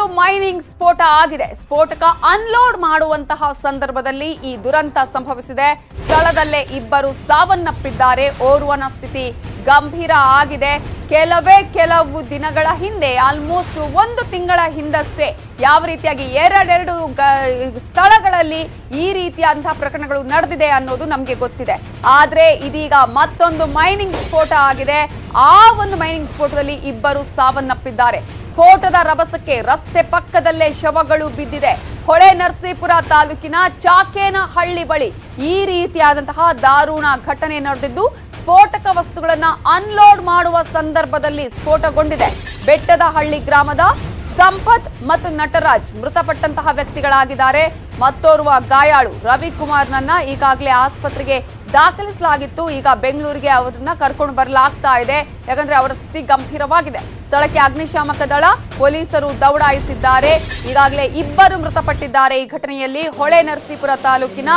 Mining ಸ್ಫೋಟ ಆಗಿದೆ ಸ್ಫೋಟಕ ಅನ್ಲೋಡ್ ಮಾಡುವಂತಹ ಸಂದರ್ಭದಲ್ಲಿ ಈ ದುರಂತ ಸಂಭವಿಸಿದೆ ಸ್ಥಳದಲ್ಲೇ ಇಬ್ಬರು ಸಾವನ್ನಪ್ಪಿದ್ದಾರೆ ಓರ್ವನ ಸ್ಥಿತಿ ಗಂಭೀರ ಆಗಿದೆ ಕೆಲವೇ ಕೆಲವು ದಿನಗಳ ಹಿಂದೆ ಆಲ್ಮೋಸ್ಟ್ ಒಂದು ತಿಂಗಳ ಹಿಂದಷ್ಟೇ ಯಾವ ರೀತಿಯಾಗಿ ಎರಡೆರಡು ಗ- ಸ್ಥಳಗಳಲ್ಲಿ ಈ ರೀತಿಯಾದಂತಹ ಪ್ರಕರಣಗಳು ನಡೆದಿದೆ ಅನ್ನೋದು ನಮಗೆ ಗೊತ್ತಿದೆ ಆದ್ರೆ ಇದೀಗ ಮತ್ತೊಂದು ಮೈನಿಂಗ್ ಸ್ಫೋಟ ಆಗಿದೆ ಆ ಒಂದು ಮೈನಿಂಗ್ ಸ್ಫೋಟದಲ್ಲಿ ಇಬ್ಬರು ಸಾವನ್ನಪ್ಪಿದ್ದಾರೆ ಸ್ಫೋಟದ ರಭಸಕ್ಕೆ ರಸ್ತೆ ಪಕ್ಕದಲ್ಲೇ ಶವಗಳು ಬಿದ್ದಿದೆ ಹೊಳೆ ನರಸೀಪುರ ತಾಲೂಕಿನ ಚಾಕೇನಹಳ್ಳಿ ಬಳಿ ಈ ರೀತಿಯಾದಂತಹ ದಾರುಣ ಘಟನೆ ನಡೆದಿದ್ದು ಸ್ಫೋಟಕ ವಸ್ತುಗಳನ್ನ ಅನ್ಲೋಡ್ ಮಾಡುವ ಸಂದರ್ಭದಲ್ಲಿ ಸ್ಫೋಟಗೊಂಡಿದೆ ಬೆಟ್ಟದ ಹಳ್ಳಿ ಗ್ರಾಮದ ಸಂಪತ್ ಮತ್ತು ನಟರಾಜ್ ಮೃತಪಟ್ಟಂತಹ ವ್ಯಕ್ತಿಗಳಾಗಿದ್ದಾರೆ ಮತ್ತೋರ್ವ ಗಾಯಾಳು ರವಿಕುಮಾರ್ನನ್ನ ಈಗಾಗಲೇ ಆಸ್ಪತ್ರೆಗೆ ದಾಖಲಿಸಲಾಗಿತ್ತು ಈಗ ಬೆಂಗಳೂರಿಗೆ ಅವರನ್ನ ಕರ್ಕೊಂಡು ಬರಲಾಗ್ತಾ ಇದೆ ಯಾಕಂದ್ರೆ ಅವರ ಸ್ಥಿತಿ ಗಂಭೀರವಾಗಿದೆ ಸ್ಥಳಕ್ಕೆ ಅಗ್ನಿಶಾಮಕ ದಳ ಪೊಲೀಸರು ದೌಡಾಯಿಸಿದ್ದಾರೆ ಈಗಾಗಲೇ ಇಬ್ಬರು ಮೃತಪಟ್ಟಿದ್ದಾರೆ ಈ ಘಟನೆಯಲ್ಲಿ ಹೊಳೆ ನರಸೀಪುರ ತಾಲೂಕಿನ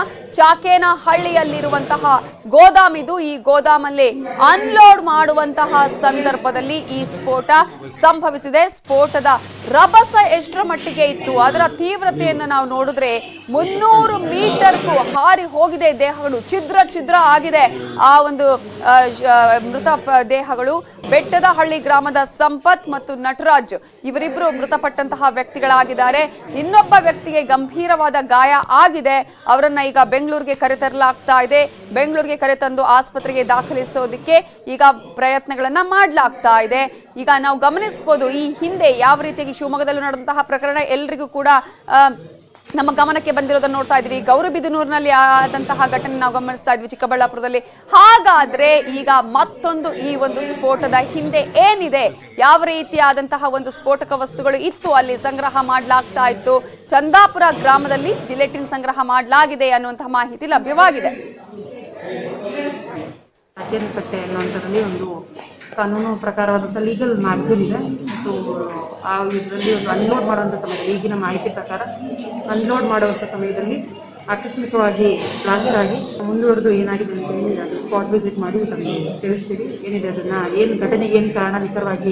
ಚಾಕೇನಹಳ್ಳಿಯಲ್ಲಿರುವಂತಹ ಗೋದಾಮಿದು ಈ ಗೋದಾಮಲ್ಲಿ ಅನ್ಲೋಡ್ ಮಾಡುವಂತಹ ಸಂದರ್ಭದಲ್ಲಿ ಈ ಸ್ಫೋಟ ಸಂಭವಿಸಿದೆ ಸ್ಫೋಟದ ರಭಸ ಎಷ್ಟರ ಮಟ್ಟಿಗೆ ಇತ್ತು ಅದರ ತೀವ್ರತೆಯನ್ನು ನಾವು ನೋಡಿದ್ರೆ ಮುನ್ನೂರು ಮೀಟರ್ಗೂ ಹಾರಿ ಹೋಗಿದೆ ದೇಹಗಳು ಛಿದ್ರ ಛಿದ್ರ ಆಗಿದೆ ಆ ಒಂದು ಆ, ಶ- ಮೃತ ಪ- ದೇಹಗಳು ಬೆಟ್ಟದ ಹಳ್ಳಿ ಗ್ರಾಮದ ಸಂಪತ್ ಮತ್ತು ನಟರಾಜ್ ಇವರಿಬ್ರು ಮೃತಪಟ್ಟಂತಹ ವ್ಯಕ್ತಿಗಳಾಗಿದ್ದಾರೆ ಇನ್ನೊಬ್ಬ ವ್ಯಕ್ತಿಗೆ ಗಂಭೀರವಾದ ಗಾಯ ಆಗಿದೆ ಅವರನ್ನ ಈಗ ಬೆಂಗಳೂರಿಗೆ ಕರೆತರಲಾಗ್ತಾ ಇದೆ ಬೆಂಗಳೂರಿಗೆ ಕರೆತಂದು ಆಸ್ಪತ್ರೆಗೆ ದಾಖಲಿಸೋದಕ್ಕೆ ಈಗ ಪ್ರಯತ್ನಗಳನ್ನ ಮಾಡಲಾಗ್ತಾ ಇದೆ ಈಗ ನಾವು ಗಮನಿಸಬಹುದು ಈ ಹಿಂದೆ ಯಾವ ರೀತಿಯಾಗಿ ಶಿವಮೊಗ್ಗದಲ್ಲೂ ನಡೆದಂತಹ ಪ್ರಕರಣ ಎಲ್ರಿಗೂ ಕೂಡ ಆ, ನಮ್ಮ ಗಮನಕ್ಕೆ ಬಂದಿರೋದನ್ನ ನೋಡ್ತಾ ಇದ್ವಿ ಗೌರಿಬಿದನೂರಿನಲ್ಲಿ ಆದಂತಹ ಘಟನೆ ನಾವು ಗಮನಿಸ್ತಾ ಇದ್ವಿ ಚಿಕ್ಕಬಳ್ಳಾಪುರದಲ್ಲಿ ಹಾಗಾದ್ರೆ ಈಗ ಮತ್ತೊಂದು ಈ ಒಂದು ಸ್ಫೋಟದ ಹಿಂದೆ ಏನಿದೆ ಯಾವ ರೀತಿಯಾದಂತಹ ಒಂದು ಸ್ಫೋಟಕ ವಸ್ತುಗಳು ಇತ್ತು ಅಲ್ಲಿ ಸಂಗ್ರಹ ಮಾಡಲಾಗ್ತಾ ಇತ್ತು ಚಂದಾಪುರ ಗ್ರಾಮದಲ್ಲಿ ಜಿಲೆಟಿನ್ ಸಂಗ್ರಹ ಮಾಡಲಾಗಿದೆ ಅನ್ನುವಂತಹ ಮಾಹಿತಿ ಲಭ್ಯವಾಗಿದೆ ಕಟ್ಟೆ ಅನ್ನುವಂಥದ್ರಲ್ಲಿ ಒಂದು ಕಾನೂನು ಪ್ರಕಾರವಾದಂಥ ಲೀಗಲ್ ಮ್ಯಾಗ್ಝಿನ್ ಇದೆ ಸೊ ಆ ಇದರಲ್ಲಿ ಒಂದು ಅನ್ಲೋಡ್ ಮಾಡುವಂಥ ಸಮಯದಲ್ಲಿ ಈಗಿನ ಮಾಹಿತಿ ಪ್ರಕಾರ ಅನ್ಲೋಡ್ ಮಾಡುವಂಥ ಸಮಯದಲ್ಲಿ ಆಕಸ್ಮಿಕವಾಗಿ ಬ್ಲಾಸ್ಟ್ ಆಗಿ ಮುಂದುವರೆದು ಏನಾಗಿದೆ ಅಂತ ಹೇಳಿ ಅದು ಸ್ಪಾಟ್ ವಿಸಿಟ್ ಮಾಡಿ ತಮಗೆ ತಿಳಿಸ್ತೀವಿ ಏನಿದೆ ಅದನ್ನ ಏನು ಘಟನೆಗೆ ಏನು ಕಾರಣ ನಿಖರವಾಗಿ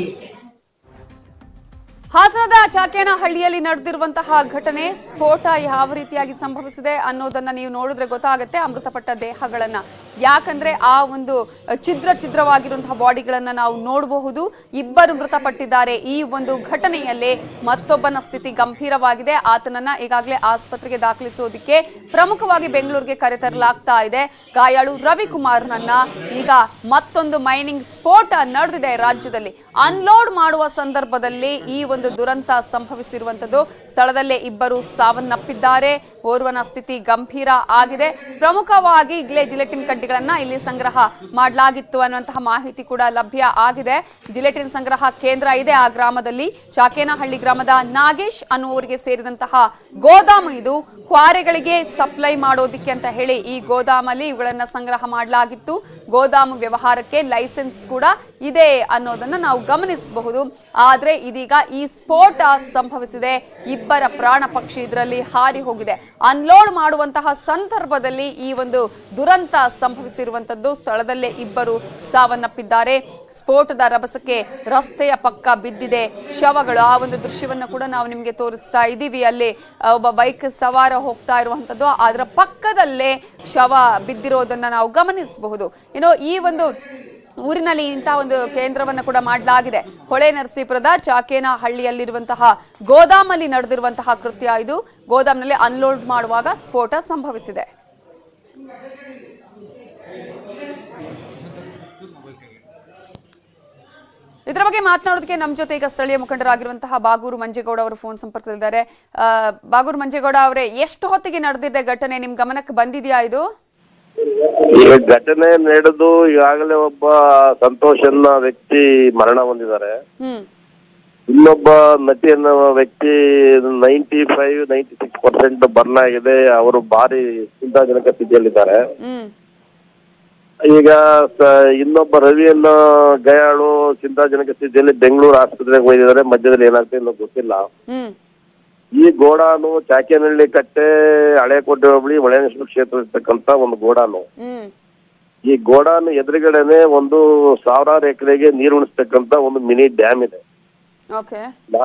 ಹಾಸನದ ಚಾಕೇನಹಳ್ಳಿಯಲ್ಲಿ ನಡೆದಿರುವಂತಹ ಘಟನೆ ಸ್ಫೋಟ ಯಾವ ರೀತಿಯಾಗಿ ಸಂಭವಿಸಿದೆ ಅನ್ನೋದನ್ನ ನೀವು ನೋಡಿದ್ರೆ ಗೊತ್ತಾಗುತ್ತೆ ಆ ಮೃತಪಟ್ಟ ದೇಹಗಳನ್ನ ಯಾಕಂದ್ರೆ ಆ ಒಂದು ಛಿದ್ರ ಛಿದ್ರವಾಗಿರುವಂತಹ ಬಾಡಿಗಳನ್ನ ನಾವು ನೋಡಬಹುದು ಇಬ್ಬರು ಮೃತಪಟ್ಟಿದ್ದಾರೆ ಈ ಒಂದು ಘಟನೆಯಲ್ಲಿ ಮತ್ತೊಬ್ಬನ ಸ್ಥಿತಿ ಗಂಭೀರವಾಗಿದೆ ಆತನನ್ನ ಈಗಾಗಲೇ ಆಸ್ಪತ್ರೆಗೆ ದಾಖಲಿಸೋದಕ್ಕೆ ಪ್ರಮುಖವಾಗಿ ಬೆಂಗಳೂರಿಗೆ ಕರೆತರಲಾಗ್ತಾ ಇದೆ ಗಾಯಾಳು ರವಿಕುಮಾರ್ನನ್ನ ಈಗ ಮತ್ತೊಂದು ಮೈನಿಂಗ್ ಸ್ಫೋಟ ನಡೆದಿದೆ ರಾಜ್ಯದಲ್ಲಿ ಅನ್ಲೋಡ್ ಮಾಡುವ ಸಂದರ್ಭದಲ್ಲಿ ಈ ಒಂದು ದುರಂತ ಸಂಭವಿಸಿರುವಂತದ್ದು ಸ್ಥಳದಲ್ಲೇ ಇಬ್ಬರು ಸಾವನ್ನಪ್ಪಿದ್ದಾರೆ ಓರ್ವನ ಸ್ಥಿತಿ ಗಂಭೀರ ಆಗಿದೆ ಪ್ರಮುಖವಾಗಿ ಈಗಲೇ ಜಿಲೆಟಿನ್ ಕಡ್ಡಿಗಳನ್ನ ಇಲ್ಲಿ ಸಂಗ್ರಹ ಮಾಡಲಾಗಿತ್ತು ಅನ್ನುವಂತಹ ಮಾಹಿತಿ ಕೂಡ ಲಭ್ಯ ಆಗಿದೆ ಜಿಲೆಟಿನ್ ಸಂಗ್ರಹ ಕೇಂದ್ರ ಇದೆ ಆ ಗ್ರಾಮದಲ್ಲಿ ಚಾಕೇನಹಳ್ಳಿ ಗ್ರಾಮದ ನಾಗೇಶ್ ಅನ್ನುವರಿಗೆ ಸೇರಿದಂತಹ ಗೋದಾಮು ಇದು ಕ್ವಾರೆಗಳಿಗೆ ಸಪ್ಲೈ ಮಾಡೋದಿಕ್ಕೆ ಅಂತ ಹೇಳಿ ಈ ಗೋದಾಮಲ್ಲಿ ಇವುಗಳನ್ನ ಸಂಗ್ರಹ ಮಾಡಲಾಗಿತ್ತು ಗೋದಾಮು ವ್ಯವಹಾರಕ್ಕೆ ಲೈಸೆನ್ಸ್ ಕೂಡ ಇದೆ ಅನ್ನೋದನ್ನ ನಾವು ಗಮನಿಸಬಹುದು ಆದ್ರೆ ಇದೀಗ ಈ ಸ್ಫೋಟ ಸಂಭವಿಸಿದೆ ಇಬ್ಬರ ಪ್ರಾಣ ಪಕ್ಷಿ ಇದರಲ್ಲಿ ಹಾರಿ ಹೋಗಿದೆ ಅನ್ಲೋಡ್ ಮಾಡುವಂತಹ ಸಂದರ್ಭದಲ್ಲಿ ಈ ಒಂದು ದುರಂತ ಸಂಭವಿಸಿರುವಂತದ್ದು ಸ್ಥಳದಲ್ಲೇ ಇಬ್ಬರು ಸಾವನ್ನಪ್ಪಿದ್ದಾರೆ ಸ್ಫೋಟದ ರಭಸಕ್ಕೆ ರಸ್ತೆಯ ಪಕ್ಕ ಬಿದ್ದಿದೆ ಶವಗಳು ಆ ಒಂದು ದೃಶ್ಯವನ್ನು ಕೂಡ ನಾವು ನಿಮಗೆ ತೋರಿಸ್ತಾ ಇದ್ದೀವಿ ಅಲ್ಲಿ ಆ, ಒಬ್ಬ ಬೈಕ್ ಸವಾರ ಹೋಗ್ತಾ ಇರುವಂತದ್ದು ಅದರ ಪಕ್ಕದಲ್ಲೇ ಶವ ಬಿದ್ದಿರೋದನ್ನ ನಾವು ಗಮನಿಸಬಹುದು ಇನ್ನು ಈ ಒಂದು ಊರಿನಲ್ಲಿ ಇಂತಹ ಒಂದು ಕೇಂದ್ರವನ್ನು ಕೂಡ ಮಾಡಲಾಗಿದೆ ಹೊಳೆ ನರಸೀಪುರದ ಚಾಕೇನ ಹಳ್ಳಿಯಲ್ಲಿರುವಂತಹ ಗೋದಾಮಲ್ಲಿ ನಡೆದಿರುವಂತಹ ಕೃತ್ಯ ಇದು ಗೋದಾಮ್ನಲ್ಲಿ ಅನ್ಲೋಡ್ ಮಾಡುವಾಗ ಸ್ಫೋಟ ಸಂಭವಿಸಿದೆ ಇದರ ಬಗ್ಗೆ ಮಾತನಾಡೋದಕ್ಕೆ ನಮ್ಮ ಜೊತೆ ಈಗ ಸ್ಥಳೀಯ ಮುಖಂಡರಾಗಿರುವಂತಹ ಬಾಗೂರು ಮಂಜೇಗೌಡ ಅವರು ಫೋನ್ ಸಂಪರ್ಕದಲ್ಲಿದ್ದಾರೆ ಆ, ಬಾಗೂರು ಮಂಜೇಗೌಡ ಅವರೇ ಎಷ್ಟು ಹೊತ್ತಿಗೆ ನಡೆದಿದೆ ಘಟನೆ ನಿಮ್ ಗಮನಕ್ಕೆ ಬಂದಿದೆಯಾ ಇದು ಈ ಘಟನೆ ನಡೆದು ಈಗಾಗಲೇ ಒಬ್ಬ ಸಂತೋಷ್ ಅನ್ನೋ ವ್ಯಕ್ತಿ ಮರಣ ಹೊಂದಿದ್ದಾರೆ ಹ್ಮ್ ಇನ್ನೊಬ್ಬ ನಟಿ ಅನ್ನೋ ವ್ಯಕ್ತಿ ninety five ninety six percent burn ಆಗಿದೆ ಅವರು ಭಾರಿ ಚಿಂತಾಜನಕ ಸ್ಥಿತಿಯಲ್ಲಿದ್ದಾರೆ ಹ್ಮ್ ಈಗ ಸ- ಇನ್ನೊಬ್ಬ ರವಿ ಅನ್ನೋ ಗಯಾಳು ಚಿಂತಾಜನಕ ಸ್ಥಿತಿಯಲ್ಲಿ ಬೆಂಗಳೂರು ಆಸ್ಪತ್ರೆಗೆ ಹೋಗಿದ್ದಾರೆ ಮಧ್ಯದಲ್ಲಿ ಏನಾಗ್ತದೆ ಇನ್ನೂ ಗೊತ್ತಿಲ್ಲ ಹ್ಮ್ ಈ ಗೋಡಾನು ಚಾಕೇನಹಳ್ಳಿ ಕಟ್ಟೆ ಹಳೇಕೋಟೆ ಹೋಬಳಿ ಹೊಳೆನರಸೀಪುರ ಕ್ಷೇತ್ರ ಇರ್ತಕ್ಕಂತ ಒಂದು ಗೋಡಾನು ಹ್ಮ್ ಈ ಗೋಡಾನ್ ಎದುರುಗಡೆನೆ ಒಂದು ಸಾವಿರಾರು ಎಕರೆಗೆ ನೀರು ಉಣಿಸ್ತಕ್ಕಂತ ಒಂದು ಮಿನಿ ಡ್ಯಾಮ್ ಇದೆ ಓಕೆ ನಾ-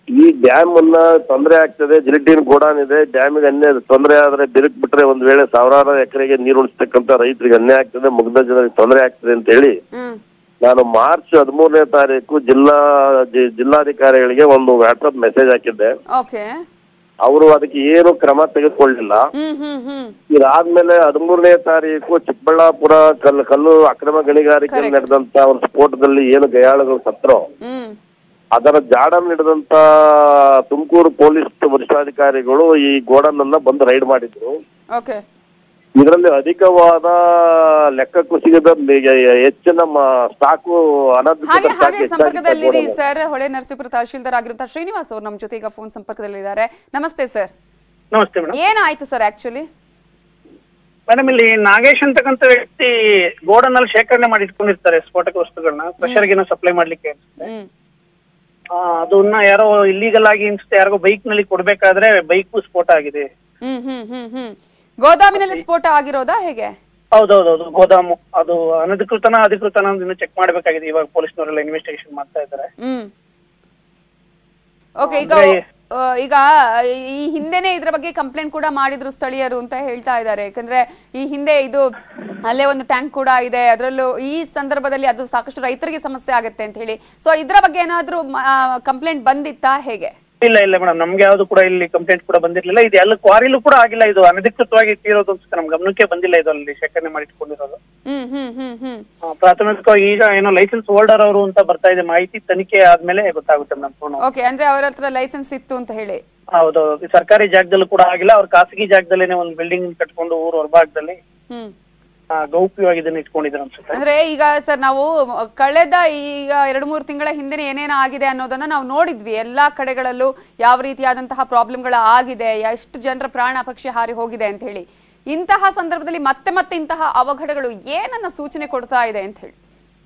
ಈ ಡ್ಯಾಮ್ ಅನ್ನ ತೊಂದರೆ ಆಗ್ತದೆ ಜಿಲಿಟಿನ್ ಗೋಡಾನ್ ಇದೆ ಡ್ಯಾಮಿಗೆ ಅನ್ಯ ತೊಂದರೆ ಆದ್ರೆ ಬಿರುಕ್ ಬಿಟ್ರೆ ಒಂದ್ ವೇಳೆ ಸಾವಿರಾರು ಎಕರೆಗೆ ನೀರು ಉಳಿಸ್ತಕ್ಕಂತ ರೈತರಿಗೆ ಅನ್ಯಾಯ ಆಗ್ತದೆ ಮುಗ್ಧ ಜನರಿಗೆ ತೊಂದರೆ ಆಗ್ತದೆ ಅಂತ ಹೇಳಿ ಹ್ಮ್ ನಾನು ಮಾರ್ಚ್ ಹದಿಮೂರನೇ ತಾರೀಕು ಜಿಲ್ಲಾ ಜಿ- ಜಿಲ್ಲಾಧಿಕಾರಿಗಳಿಗೆ ಒಂದು ವಾಟ್ಸಪ್ ಮೆಸೇಜ್ ಹಾಕಿದ್ದೆ ಓಕೆ ಅವರು ಅದಕ್ಕೆ ಏನು ಕ್ರಮ ತೆಗೆದುಕೊಳ್ಳಿಲ್ಲ ಹ್ಮ್ ಹ್ಮ್ ಹ್ಮ್ ಇದಾದ್ಮೇಲೆ ಹದಿಮೂರನೇ ತಾರೀಕು ಚಿಕ್ಕಬಳ್ಳಾಪುರ ಕಲ್ಲು ಕಲ್ಲು ಅಕ್ರಮ ಗಣಿಗಾರಿಕೆ Correct. ನಡೆದಂತ ಒಂದು ಸ್ಫೋಟದಲ್ಲಿ ಏನು ಗಯಾಳುಗಳು ಸತ್ರೋ ಹ್ಮ್ ಅದರ ಜಾಡ ಹಿಡಿದಂತ ತುಮಕೂರು ಪೊಲೀಸ್ ವರಿಷ್ಠಾಧಿಕಾರಿಗಳು ಈ ಗೋಡನ್ ಅನ್ನ ಬಂದು ರೈಡ್ ಮಾಡಿದ್ರು ಓಕೆ ಇದರಲ್ಲಿ ಅಧಿಕವಾದ ಲೆಕ್ಕ ಕುಸಿದ ಹೆಚ್ಚಿನ ಸ್ಟಾಕು ಅನಧಿಕೃತ ಹಾಗೆ stock ಹಾಗೆ ಹೆಚ್ಚಾಗಿತ್ತು ಸಂಪರ್ಕದಲ್ಲಿರಿ ಗೋಡನ್. ಸರ್ ಹೊಳೆ ನರಸೀಪುರ ತಹಶೀಲ್ದಾರ್ ಆಗಿರುವಂತಹ ಶ್ರೀನಿವಾಸ್ ಅವರು ನಮ್ಮ ಜೊತೆ ಈಗ ಫೋನ್ ಸಂಪರ್ಕದಲ್ಲಿದ್ದಾರೆ ನಮಸ್ತೆ ಸರ್ ನಮಸ್ತೆ ಮೇಡಮ್ ಏನಾಯ್ತು ಸರ್ ಆಕ್ಚುಲಿ ಮೇಡಮ್ ಇಲ್ಲಿ ನಾಗೇಶ್ ಅಂತಕ್ಕಂಥ ವ್ಯಕ್ತಿ ಗೋಡನ್ ಅಲ್ಲಿ ಶೇಖರಣೆ ಮಾಡಿ ಇಟ್ಕೊಂಡಿರ್ತಾರೆ ಸ್ಫೋಟಕ ವಸ್ತುಗಳನ್ನ ಪ್ರೆಷರ್ಗೇನೋ ಸಪ್ಲೈ ಮಾಡ್ಲಿಕ್ಕೆ ಅನ್ಸುತ್ತೆ ಹ್ಮ್ ಆ, ಅದನ್ನ ಯಾರೋ ಇಲ್ಲಿಗಲ್ ಆಗಿ ಅನ್ಸುತ್ತೆ ಯಾರಿಗೋ ಬೈಕ್ ನಲ್ಲಿ ಕೊಡ್ಬೇಕಾದ್ರೆ ಬೈಕು ಸ್ಫೋಟ ಆಗಿದೆ ಹ್ಮ್ ಹ್ಮ್ ಹ್ಮ್ ಹ್ಮ್ ಗೋದಾಮಿನಲ್ಲಿ ಸ್ಫೋಟ ಆಗಿರೋದಾ ಹೇಗೆ ಹೌದೌದೌದು ಗೋದಾಮು ಅದು ಅನಧಿಕೃತನ ಅಧಿಕೃತನ ಅಂತ ಚೆಕ್ ಮಾಡ್ಬೇಕಾಗಿದೆ ಇವಾಗ ಪೊಲೀಸ್ನವರೆಲ್ಲ ಇನ್ವೆಸ್ಟಿಗೇಷನ್ ಮಾಡ್ತಾ ಇದ್ದಾರೆ ಹ್ಮ್ ಓಕೆ ಈಗ ಅಂದ್ರೆ- ಆ, ಈಗ ಈ ಹಿಂದೆನೆ ಇದ್ರ ಬಗ್ಗೆ ಕಂಪ್ಲೇಂಟ್ ಕೂಡ ಮಾಡಿದ್ರು ಸ್ಥಳೀಯರು ಅಂತ ಹೇಳ್ತಾ ಇದ್ದಾರೆ ಯಾಕಂದ್ರೆ ಈ ಹಿಂದೆ ಇದು ಅಲ್ಲೇ ಒಂದು ಟ್ಯಾಂಕ್ ಕೂಡ ಇದೆ ಅದರಲ್ಲೂ ಈ ಸಂದರ್ಭದಲ್ಲಿ ಅದು ಸಾಕಷ್ಟು ರೈತರಿಗೆ ಸಮಸ್ಯೆ ಆಗುತ್ತೆ ಅಂತ ಹೇಳಿ ಸೊ ಇದ್ರ ಬಗ್ಗೆ ಏನಾದ್ರೂ ಕಂಪ್ಲೇಂಟ್ ಬಂದಿತ್ತಾ ಹೇಗೆ ಇಲ್ಲ ಇಲ್ಲ ಮೇಡಮ್ ನಮ್ಗೆ ಯಾವ್ದು ಕೂಡ ಇಲ್ಲಿ ಕಂಪ್ಲೇಂಟ್ ಕೂಡ ಬಂದಿರ್ಲಿಲ್ಲ ಇದು ಎಲ್ಲ ಕ್ವಾರಿಲೂ ಕೂಡ ಆಗಿಲ್ಲ ಇದು ಅನಧಿಕೃತವಾಗಿ ಇಟ್ಟಿರೋದು ಅನ್ಸುತ್ತೆ ನಮ್ ಗಮನಕ್ಕೆ ಬಂದಿಲ್ಲ ಇದು ಅಲ್ಲಿ ಶೇಖರಣೆ ಮಾಡಿ ಇಟ್ಕೊಂಡಿರೋದು ಹ್ಮ್ ಹ್ಮ್ ಹ್ಮ್ ಹ್ಮ್ ಆ, ಪ್ರಾಥಮಿಕವಾಗಿ ಈಗ ಏನೋ ಲೈಸೆನ್ಸ್ ಹೋಲ್ಡರ್ ಅವರು ಅಂತ ಬರ್ತಾ ಇದೆ ಮಾಹಿತಿ ತನಿಖೆ ಆದ್ಮೇಲೆ ಗೊತ್ತಾಗುತ್ತೆ ಮೇಡಮ್ ಪೂರ್ಣ ಓಕೆ ಅಂದ್ರೆ ಅವರ ಹತ್ರ ಲೈಸೆನ್ಸ್ ಇತ್ತು ಅಂತ ಹೇಳಿ ಹೌದೌದು ಈ ಸರ್ಕಾರಿ ಜಾಗದಲ್ಲೂ ಕೂಡ ಆಗಿಲ್ಲ ಅವ್ರ ಖಾಸಗಿ ಜಾಗದಲ್ಲೇನೆ ಒಂದು ಬಿಲ್ಡಿಂಗ್ ಕಟ್ಕೊಂಡು ಊರು ಹೊರಭಾಗದಲ್ಲಿ ಹ್ಮ್ ಆ, ಗೌಪ್ಯವಾಗಿ ಇದನ್ನ ಇಟ್ಕೊಂಡಿದ್ರು ಅನ್ಸುತ್ತೆ ಅಂದ್ರೆ ಈಗ ಸರ್ ನಾವು ಕಳೆದ ಈಗ ಎರಡು ಮೂರು ತಿಂಗಳ ಹಿಂದೆ ಏನೇನು ಆಗಿದೆ ಅನ್ನೋದನ್ನ ನಾವು ನೋಡಿದ್ವಿ ಎಲ್ಲಾ ಕಡೆಗಳಲ್ಲೂ ಯಾವ ರೀತಿಯಾದಂತಹ ಪ್ರಾಬ್ಲಮ್ಗಳ ಆಗಿದೆ ಎಷ್ಟು ಜನರ ಪ್ರಾಣ ಪಕ್ಷಿ ಹಾರಿ ಹೋಗಿದೆ ಅಂತ ಹೇಳಿ ಇಂತಹ ಸಂದರ್ಭದಲ್ಲಿ ಮತ್ತೆ ಮತ್ತೆ ಇಂತಹ ಅವಘಡಗಳು ಏನನ್ನ ಸೂಚನೆ ಕೊಡ್ತಾ ಇದೆ ಅಂತ ಹೇಳಿ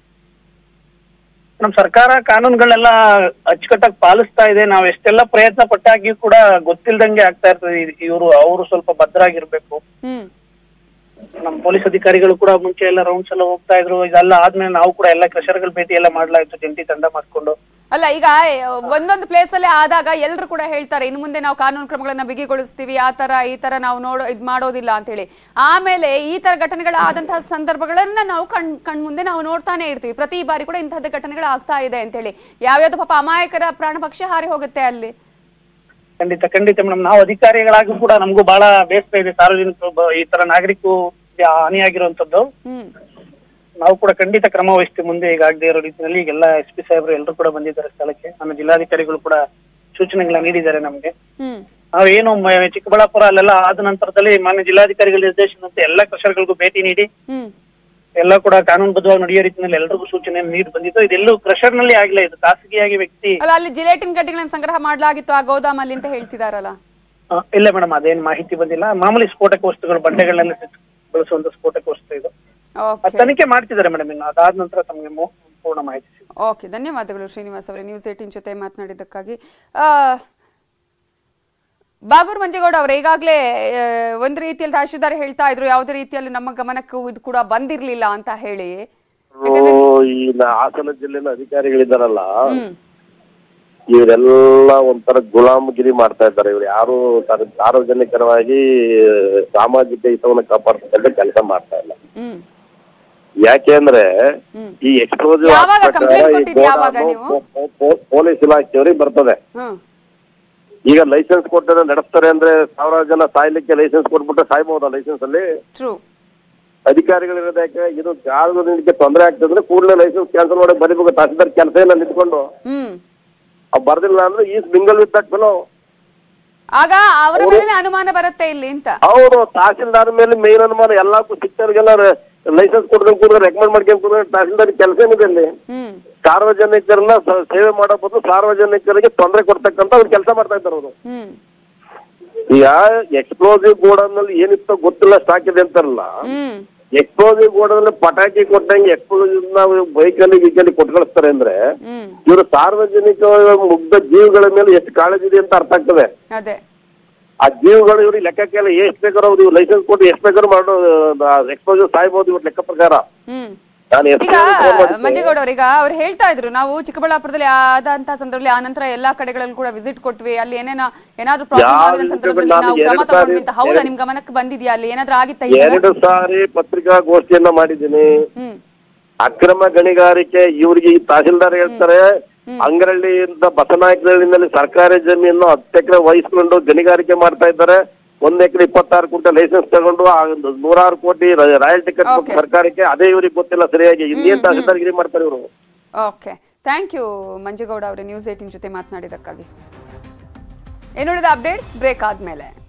ನಮ್ ಸರ್ಕಾರ ಕಾನೂನುಗಳನ್ನೆಲ್ಲ ಅಚ್ಚುಕಟ್ಟಾಗಿ ಪಾಲಿಸ್ತಾ ಇದೆ ನಾವ್ ಎಷ್ಟೆಲ್ಲ ಪ್ರಯತ್ನ ಪಟ್ಟಾಗಿಯೂ ಕೂಡ ಗೊತ್ತಿಲ್ದಂಗೆ ಆಗ್ತಾ ಇರ್ತದೆ ಇವರು ಅವರು ಸ್ವಲ್ಪ ಭದ್ರಾಗಿರ್ಬೇಕು ಹ್ಮ್ ನಮ್ಮ ಪೊಲೀಸ್ ಅಧಿಕಾರಿಗಳು ಕೂಡ ಮುಂಚೆ ಎಲ್ಲ ರೌಂಡ್ಸ್ ಎಲ್ಲ ಹೋಗ್ತಾ ಇದ್ರು ಇದೆಲ್ಲ ಆದ್ಮೇಲೆ ನಾವು ಕೂಡ ಎಲ್ಲ ಕ್ರಷರ್ಗಳ ಭೇಟಿ ಎಲ್ಲ ಮಾಡ್ಲಾಯ್ತು ಜಂಟಿ ತಂಡ ಮಾಡ್ಕೊಂಡು ಅಲ್ಲ ಈಗ ಒಂದೊಂದು ಪ್ಲೇಸ್ ಅಲ್ಲೇ ಆದಾಗ ಎಲ್ಲರೂ ಕೂಡ ಹೇಳ್ತಾರೆ ಇನ್ನು ಮುಂದೆ ನಾವು ಕಾನೂನು ಕ್ರಮಗಳನ್ನ ಬಿಗಿಗೊಳಿಸ್ತೀವಿ ಆ ತರ ಈ ತರ ನಾವು ನೋಡೋ ಇದ್ ಮಾಡೋದಿಲ್ಲ ಅಂತ ಹೇಳಿ ಆಮೇಲೆ ಈ ತರ ಘಟನೆಗಳು ಆದಂತಹ ಸಂದರ್ಭಗಳನ್ನ ನಾವು ಕಣ್ ಕಣ್ ಮುಂದೆ ನಾವು ನೋಡ್ತಾನೆ ಇರ್ತೀವಿ ಪ್ರತಿ ಬಾರಿ ಕೂಡ ಇಂತಹದ್ದು ಘಟನೆಗಳು ಆಗ್ತಾ ಇದೆ ಅಂತ ಹೇಳಿ ಯಾವ್ಯಾವ್ದು ಪಾಪ ಅಮಾಯಕರ ಪ್ರಾಣ ಪಕ್ಷಿ ಹಾರಿ ಹೋಗುತ್ತೆ ಅಲ್ಲಿ ಖಂಡಿತ ಖಂಡಿತ ಮೇಡಮ್ ನಾವು ಅಧಿಕಾರಿಗಳಾಗಿ ಕೂಡ ನಮಗೂ ಬಹಳ ಬೇಸರ ಇದೆ ಸಾರ್ವಜನಿಕರು ಬ- ಈ ತರ ನಾಗರಿಕರು ಹಾನಿಯಾಗಿರುವಂತದ್ದು ಹ್ಮ್ ನಾವು ಕೂಡ ಖಂಡಿತ ಕ್ರಮ ವಹಿಸ್ತೀವಿ ಮುಂದೆ ಈಗ ಆಗದೆ ಇರೋ ರೀತಿಯಲ್ಲಿ ಈಗೆಲ್ಲ ಎಸ್ ಪಿ ಸಾಹೇಬರು ಎಲ್ಲರೂ ಕೂಡ ಬಂದಿದ್ದಾರೆ ಸ್ಥಳಕ್ಕೆ ನಮ್ಮ ಜಿಲ್ಲಾಧಿಕಾರಿಗಳು ಕೂಡ ಸೂಚನೆಗಳನ್ನ ನೀಡಿದ್ದಾರೆ ನಮ್ಗೆ ಹ್ಮ್ ನಾವೇನು ಮ- ಚಿಕ್ಕಬಳ್ಳಾಪುರ ಅಲ್ಲೆಲ್ಲ ಆದ ನಂತರದಲ್ಲಿ ಮಾನ್ಯ ಜಿಲ್ಲಾಧಿಕಾರಿಗಳ ನಿರ್ದೇಶನದಂತೆ ಎಲ್ಲ ಕ್ರಷರ್ಗಳಿಗೂ ಭೇಟಿ ನೀಡಿ ಹ್ಮ್ ಎಲ್ಲ ಕೂಡ ಕಾನೂನುಬದ್ಧವಾಗಿ ನಡೆಯೋ ರೀತಿಯಲ್ಲಿ ಎಲ್ರಿಗೂ ಸೂಚನೆ ನೀಡಿ ಬಂದಿತ್ತು ಇದೆಲ್ಲೂ ಕ್ರಷರ್ ನಲ್ಲಿ ಆಗಿಲ್ಲ ಇದು ಖಾಸಗಿಯಾಗಿ ವ್ಯಕ್ತಿ ಅಲ್ಲ ಅಲ್ಲಿ ಜಿಲೇಟಿನ್ ಗಡ್ಡೆಗಳನ್ನ ಸಂಗ್ರಹ ಮಾಡ್ಲಾಗಿತ್ತು ಆ ಗೋದಾಮಲ್ಲಿ ಅಂತ ಹೇಳ್ತಿದಾರಲ್ಲ ಆ, ಇಲ್ಲ ಮೇಡಮ್ ಅದೇನ್ ಮಾಹಿತಿ ಬಂದಿಲ್ಲ ಮಾಮೂಲಿ ಸ್ಫೋಟಕ ವಸ್ತುಗಳು ಬಂಡೆಗಳನ್ನೆಲ್ಲ ಬಳಸುವಂತ ಸ್ಫೋಟಕ ವಸ್ತು ಇದು ಅದ್ ಓಕೆ ತನಿಖೆ ಮಾಡ್ತಿದ್ದಾರೆ ಮೇಡಮ್ ಇನ್ನು ಅದಾದ ನಂತರ ತಮಗೆ ಮು- ಪೂರ್ಣ ಮಾಹಿತಿ ಸಿಗುತ್ತೆ. ಓಕೆ ಧನ್ಯವಾದಗಳು ಶ್ರೀನಿವಾಸ್ ಅವರೇ ನ್ಯೂಸ್ ಏಟಿನ್ ಜೊತೆ ಮಾತನಾಡಿದ್ದಕ್ಕಾಗಿ ಆ, ಬಾಗೂರ್ ಮಂಜೇಗೌಡ ಅವರು ಈಗಾಗಲೇ ಒಂದು ರೀತಿಯಲ್ಲಿ ತಹಶೀಲ್ದಾರ್ ಹೇಳ್ತಾ ಇದ್ರು ಯಾವುದೇ ರೀತಿಯಲ್ಲಿ ನಮ್ಮ ಗಮನಕ್ಕೂ ಇದು ಕೂಡ ಬಂದಿರಲಿಲ್ಲ ಅಂತ ಹೇಳಿ ಇವ್ರು ಈ ನ- ಹಾಸನ ಜಿಲ್ಲೆನ ಅಧಿಕಾರಿಗಳಿದಾರಲ್ಲ ಹ್ಮ್ ಇವರೆಲ್ಲ ಒಂಥರ ಗುಲಾಮಗಿರಿ ಮಾಡ್ತಾ ಇದ್ದಾರೆ ಇವ್ರು ಯಾರು ತರ- ಸಾರ್ವಜನಿಕರವಾಗಿ ಸಾಮಾಜಿಕ ಹಿತವನ್ನು ಕಾಪಾಡ್ತಕ್ಕಂಥ ಕೆಲಸ ಮಾಡ್ತಾ ಇಲ್ಲ ಹ್ಮ್ ಯಾಕೆ ಅಂದ್ರೆ ಹ್ಮ್. ಈ ಎಕ್ಸ್ಪ್ಲೋಸಿವ್ ಯಾವಾಗ complaint ಕೊಟ್ಟಿದ್ದು ಯಾವಾಗ ನೀವು? ಪೊಲೀಸ್ ಇಲಾಖೆಯವ್ರಿಗೆ ಬರ್ತದೆ ಹ್ಮ್ ಈಗ ಲೈಸೆನ್ಸ್ ಕೊಟ್ಟರೆ ನಡೆಸ್ತಾರೆ ಅಂದ್ರೆ ಸಾವಿರಾರು ಜನ ಸಾಯ್ಲಿಕ್ಕೆ ಲೈಸೆನ್ಸ್ ಕೊಟ್ಬಿಟ್ರೆ ಸಾಯ್ಬಹುದಾ ಲೈಸೆನ್ಸ್ ಅಲ್ಲಿ ಟ್ರೂ ಅಧಿಕಾರಿಗಳಿರೋದಕ್ಕೆ ಇದು ಸಾರ್ವಜನಿಕರಿಗೆ ತೊಂದರೆ ಆಗ್ತದೆ ಅಂದ್ರೆ ಕೂಡಲೇ ಲೈಸೆನ್ಸ್ ಕ್ಯಾನ್ಸಲ್ ಮಾಡಿ ಬರಿಬೇಕು ತಹಸೀಲ್ದಾರ್ ಕೆಲಸ ಇಲ್ಲ ನಿಂತ್ಕೊಂಡು ಹ್ಮ್ ಅವ್ ಬರ್ದಿಲ್ಲ ಅಂದ್ರೆ is bingle with that fellow ಆಗ ಅವರ ಮೇಲೆ ಅನುಮಾನ ಬರುತ್ತೆ ಇಲ್ಲಿ ಅಂತ ಹೌದು ತಹಸೀಲ್ದಾರ್ ಮೇಲೆ ಮೇನ್ ಅನುಮಾನ ಎಲ್ಲಕ್ಕೂ ಸಿಕ್ತವ್ರಿಗೆಲ್ಲ ಲೈಸೆನ್ಸ್ ಕೊಡ್ದಂಗ್ ಕೂಡ್ರೆ ರೆಕಮೆಂಡ್ ಮಾಡ್ಕೊಂಡ್ ಕೂಡ್ರೆ ತಹಸೀಲ್ದಾರ್ ಕೆಲಸ ಏನಿದೆ ಅಲ್ಲಿ ಹ್ಮ್ ಸಾರ್ವಜನಿಕರನ್ನ ಸ- ಸೇವೆ ಮಾಡೋ ಬದಲು ಸಾರ್ವಜನಿಕರಿಗೆ ತೊಂದರೆ ಕೊಡ್ತಕ್ಕಂತ ಅವ್ರು ಕೆಲಸ ಮಾಡ್ತಾ ಇದ್ದಾರೆ ಅವರು ಹ್ಮ್ ಈಗ ಎಕ್ಸ್ಪ್ಲೋಸಿವ್ ಗೋಡನ್ನಲ್ಲಿ ಏನಿತ್ತೋ ಗೊತ್ತಿಲ್ಲ ಸ್ಟಾಕ್ ಇದೆ ಅಂತಾರಲ್ಲ ಹ್ಮ್ ಎಕ್ಸ್ಪ್ಲೋಸಿವ್ ಗೋಡನ್ನಲ್ಲಿ ಪಟಾಕಿ ಕೊಟ್ಟಂಗೆ ಎಕ್ಸ್ಪ್ಲೋಸಿವ್ ನಾವು ಬೈಕಲ್ಲಿ ಗೀಕಲ್ಲಿ ಕೊಟ್ಟು ಕಳಿಸ್ತಾರೆ ಅಂದ್ರೆ ಹ್ಮ್ ಇವರು ಸಾರ್ವಜನಿಕ ಮುಗ್ಧ ಜೀವಗಳ ಮೇಲೆ ಎಷ್ಟು ಕಾಳಜಿ ಇದೆ ಅಂತ ಅರ್ಥ ಆಗ್ತದೆ ಅದೇ ಆ ಜೀವಗಳು ಇವ್ರಿಗೆ ಲೆಕ್ಕಕ್ಕೆಲ್ಲ ಎಷ್ಟು ಬೇಕಾದ್ರೂ ಅವ್ರು ಲೈಸೆನ್ಸ್ ಕೊಟ್ಟು ಎಷ್ಟು ಬೇಕಾದ್ರೂ ಮಾಡೋ ಎಕ್ಸ್ಪೋಜರ್ ಸಾಯ್ಬೋದು ಇವ್ರ ಲೆಕ್ಕ ಪ್ರಕಾರ ಹ್ಮ್ ನಾನು ಈಗ ಎಷ್ಟು ಫೋನ್ ಮಾಡಿದ್ದೆ? ಮಂಜೇಗೌಡ ಅವ್ರು ಈಗ ಅವ್ರು ಹೇಳ್ತಾ ಇದ್ರು ನಾವು ಚಿಕ್ಕಬಳ್ಳಾಪುರದಲ್ಲಿ ಆದಂತ ಸಂದರ್ಭದಲ್ಲಿ ಆ ನಂತರ ಎಲ್ಲಾ ಕಡೆಗಳಲ್ಲಿ ಕೂಡ ವಿಸಿಟ್ ಕೊಟ್ವಿ ಅಲ್ಲಿ ಏನೇನೋ ಏನಾದ್ರೂ ಪ್ರಾಬ್ಲಮ್ ಯಾವ ಆಗಿದ visit ಸಂದರ್ಭದಲ್ಲಿ ನಾನು ನಾವು ಕ್ರಮ ಎರಡು ತಗೊಂಡ್ವಿ ಸಾರಿ- ಅಂತ ಹೌದಾ ಎರಡು- ನಿಮ್ ಗಮನಕ್ಕೆ ಬಂದಿದ್ಯಾ ಅಲ್ಲಿ ಏನಾದ್ರೂ ಆಗಿತ್ತಾ ಈ ತರ? ಎರಡು ಸಾರಿ ಪತ್ರಿಕಾಗೋಷ್ಠಿಯನ್ನ ಮಾಡಿದ್ದೀನಿ ಹ್ಮ್ ಅಕ್ರಮ ಗಣಿಗಾರಿಕೆ ಇವ್ರಿಗೆ ಈ ತಹಸೀಲ್ದಾರ್ ಹೇಳ್ತಾರೆ ಅಂಗರಳ್ಳಿಯಿಂದ ಬಸನಾಯಕನಹಳ್ಳಿನಲ್ಲಿ ಸರ್ಕಾರಿ ಜಮೀನು ಹತ್ತು ಎಕರೆ ವಹಿಸ್ಕೊಂಡು ಗಣಿಗಾರಿಕೆ ಮಾಡ್ತಾ ಇದ್ದಾರೆ ಒಂದ್ ಎಕರೆ ಇಪ್ಪತ್ತಾರು ಕ್ವಿಂಟಲ್ ಲೈಸೆನ್ಸ್ ತಗೊಂಡು ಆ ಒಂದು ನೂರಾರು ಕೋಟಿ ರಾಯಲ್ಟಿ ಕಟ್ಬೇಕು Okay. ಸರ್ಕಾರಕ್ಕೆ ಅದೇ ಇವ್ರಿಗೆ ಗೊತ್ತಿಲ್ಲ ಸರಿಯಾಗಿ ಇನ್ನೇನ್ ತಹಸೀಲ್ದಾರ್ಗಿರಿ ಮಾಡ್ತಾರೆ ಇವರು ಓಕೆ ಥ್ಯಾಂಕ್ ಯು ಮಂಜೇಗೌಡ ಅವರೇ ನ್ಯೂಸ್ ಏಟಿನ್ ಜೊತೆ ಮಾತನಾಡಿದಕ್ಕಾಗಿ ಇನ್ನುಳಿದ ಅಪ್ಡೇಟ್ಸ್ ಬ್ರೇಕ್ ಆದ್ಮೇಲೆ